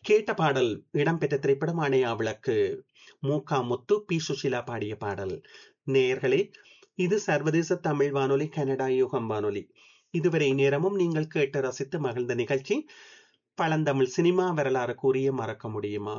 கேட்ட பாடல் இடம்பெற்ற திரைப்படம் ஆணையா விளக்கு மூகா முத்து பி சுஷிலா பாடிய பாடல் நேயர்களே இது சர்வதேச தமிழ் வானொலி கனடா யுகம் வானொலி இதுவரை நேரமும் நீங்கள் கேட்டு ரசித்து மகிழ்ந்த நிகழ்ச்சி பழந்தமிழ் சினிமா வரலாறு கூறிய மறக்க முடியுமா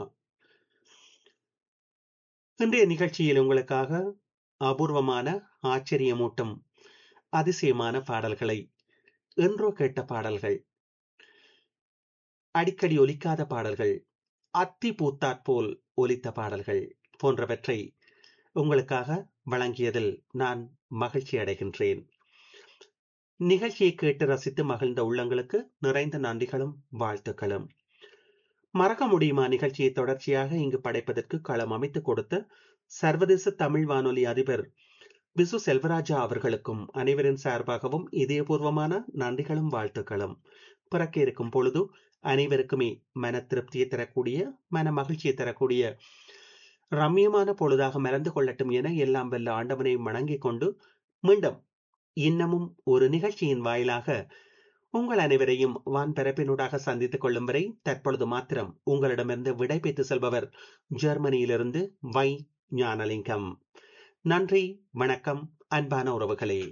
இன்றைய நிகழ்ச்சியில் உங்களுக்காக அபூர்வமான ஆச்சரியமூட்டும் அதிசயமான பாடல்களை என்றோ கேட்ட பாடல்கள் அடிக்கடி ஒலிக்காத பாடல்கள் அத்தி பூத்தாற் போல் ஒலித்த பாடல்கள் போன்றவற்றை உங்களுக்காக வழங்கியதில் நான் மகிழ்ச்சி அடைகின்றேன் நிகழ்ச்சியை கேட்டு ரசித்து மகிழ்ந்த உள்ளங்களுக்கு நிறைந்த நன்றிகளும் வாழ்த்துக்களும் மறக்க முடியுமா நிகழ்ச்சியை தொடர்ச்சியாக இங்கு படைப்பதற்கு களம் அமைத்துக் கொடுத்த சர்வதேச தமிழ் வானொலி அதிபர் விசு செல்வராஜா அவர்களுக்கும் அனைவரின் சார்பாகவும் இதயபூர்வமான நன்றிகளும் வாழ்த்துக்களும் பிறக்க இருக்கும் பொழுது அனைவருக்குமே மன திருப்தியை தரக்கூடிய மன மகிழ்ச்சியை தரக்கூடிய ரம்யமான பொழுதாக மறந்து கொள்ளட்டும் என எல்லாம் வெல்ல ஆண்டவனை வணங்கிக் கொண்டு மீண்டும் இன்னமும் ஒரு நிகழ்ச்சியின் வாயிலாக உங்கள் அனைவரையும் வான் பரப்பினூடாக சந்தித்துக் கொள்ளும் வரை தற்பொழுது மாத்திரம் உங்களிடமிருந்து விடை பெற்று செல்பவர் ஜெர்மனியிலிருந்து வை ஞானலிங்கம் நன்றி வணக்கம் அன்பான உறவுகளே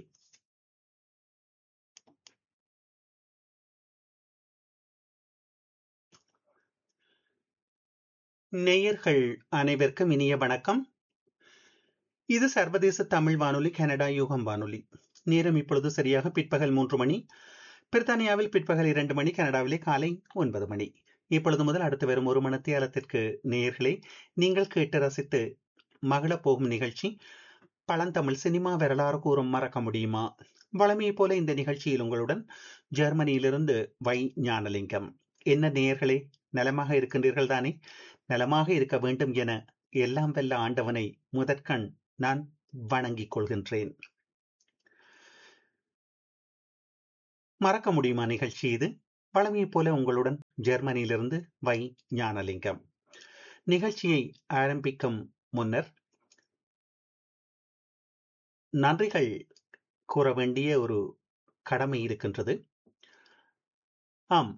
நேயர்கள் அனைவருக்கும் இனிய வணக்கம் இது சர்வதேச தமிழ் வானொலி கனடா யூகம் வானொலி நேரம் இப்பொழுது சரியாக பிற்பகல் மூன்று மணி பிரித்தானியாவில் பிற்பகல் இரண்டு மணி கனடாவிலே காலை ஒன்பது மணி இப்பொழுது முதல் அடுத்து வரும் ஒரு மணத்தியாலத்திற்கு நேயர்களே நீங்கள் கேட்டு ரசித்து மகள போகும் நிகழ்ச்சி பழந்தமிழ் சினிமா வரலாறு கூறும் மறக்க முடியுமா வளமையை போல இந்த நிகழ்ச்சியில் உங்களுடன் ஜெர்மனியிலிருந்து வை ஞானலிங்கம் என்ன நேயர்களே நலமாக இருக்கின்றீர்கள் தானே நலமாக இருக்க வேண்டும் என எல்லாம் வெல்ல ஆண்டவனை முதற்கண் நான் வணங்கிக் கொள்கின்றேன் மறக்க முடியுமா நிகழ்ச்சி இது பழமையை போல உங்களுடன் ஜெர்மனியிலிருந்து வை ஞானலிங்கம் நிகழ்ச்சியை ஆரம்பிக்கும் முன்னர் நன்றிகள் கூற வேண்டிய ஒரு கடமை இருக்கின்றது ஆம்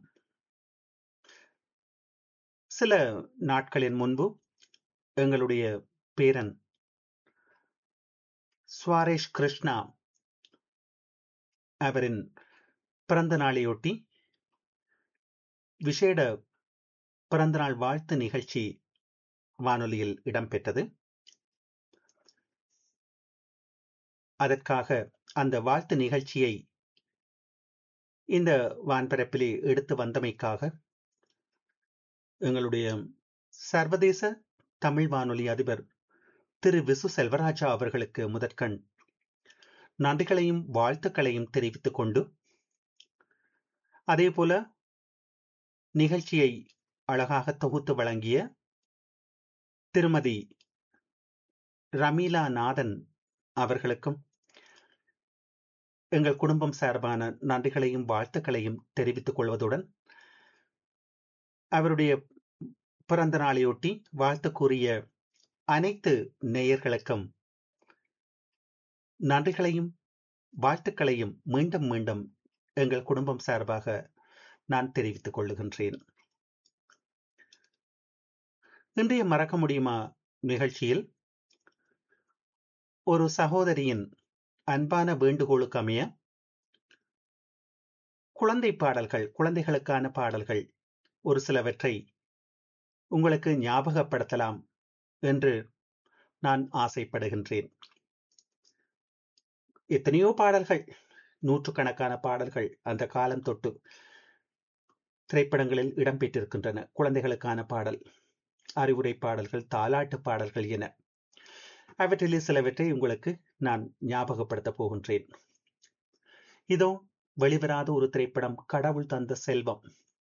சில நாட்களின் முன்பு எங்களுடைய பேரன் சுவாரேஷ் கிருஷ்ணா அவரின் பிறந்த நாளையொட்டி விசேட பிறந்தநாள் வாழ்த்து நிகழ்ச்சி வானொலியில் இடம்பெற்றது அதற்காக அந்த வாழ்த்து நிகழ்ச்சியை இந்த வான்பரப்பிலே எடுத்து வந்தமைக்காக எங்களுடைய சர்வதேச தமிழ் வானொலி அதிபர் திரு விசு செல்வராஜா அவர்களுக்கு முதற்கண் நன்றிகளையும் வாழ்த்துக்களையும் தெரிவித்துக் கொண்டு அதே போல நிகழ்ச்சியை அழகாக தொகுத்து வழங்கிய திருமதி ரமீலா நாதன் அவர்களுக்கும் எங்கள் குடும்பம் சார்பான நன்றிகளையும் வாழ்த்துக்களையும் தெரிவித்துக் கொள்வதுடன் அவருடைய பிறந்த நாளையொட்டி வாழ்த்து கூறிய அனைத்து நேயர்களுக்கும் நன்றிகளையும் வாழ்த்துக்களையும் மீண்டும் மீண்டும் எங்கள் குடும்பம் சார்பாக நான் தெரிவித்துக் கொள்ளுகின்றேன் இன்றைய மறக்க முடியுமா நிகழ்ச்சியில் ஒரு சகோதரியின் அன்பான வேண்டுகோளுக்கு அமைய குழந்தை பாடல்கள் குழந்தைகளுக்கான பாடல்கள் ஒரு சிலவற்றை உங்களுக்கு ஞாபகப்படுத்தலாம் என்று நான் ஆசைப்படுகின்றேன் எத்தனையோ பாடல்கள் நூற்றுக்கணக்கான பாடல்கள் அந்த காலம் தொட்டு திரைப்படங்களில் இடம்பெற்றிருக்கின்றன குழந்தைகளுக்கான பாடல் அறிவுரை பாடல்கள் தாலாட்டு பாடல்கள் என அவற்றிலே சிலவற்றை உங்களுக்கு நான் ஞாபகப்படுத்த போகின்றேன் இதோ வெளிவராத ஒரு திரைப்படம் கடவுள் தந்த செல்வம்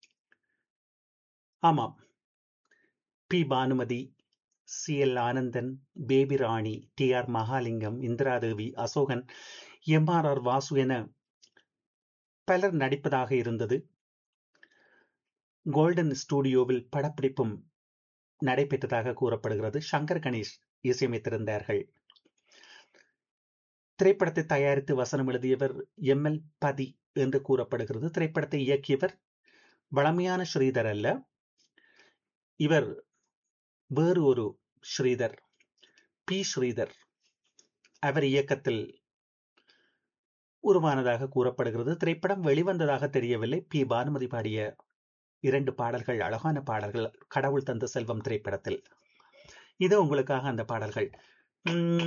ஆமாம் P Bhanumathi C L Anandan Baby Rani T R Mahalingam Indiradevi Asokan M R R Vasu என பலர் நடிப்பதாக இருந்தது கோல்டன் ஸ்டுடியோவில் படப்பிடிப்பும் நடைபெற்றதாக கூறப்படுகிறது சங்கர் கணேஷ் இசையமைத்திருந்தார்கள் திரைப்படத்தை தயாரித்து வசனம் எழுதியவர் எம் எல் பதி என்று கூறப்படுகிறது திரைப்படத்தை இயக்கியவர் வளமையான ஸ்ரீதர் அல்ல இவர் வேறு ஒரு ஸ்ரீதர் பி ஸ்ரீதர் அவர் இயக்கத்தில் உருவானதாக கூறப்படுகிறது திரைப்படம் வெளிவந்ததாக தெரியவில்லை பி பானுமதி பாடிய இரண்டு பாடல்கள் அழகான பாடல்கள் கடவுள் தந்த செல்வம் திரைப்படத்தில் இது உங்களுக்காக அந்த பாடல்கள்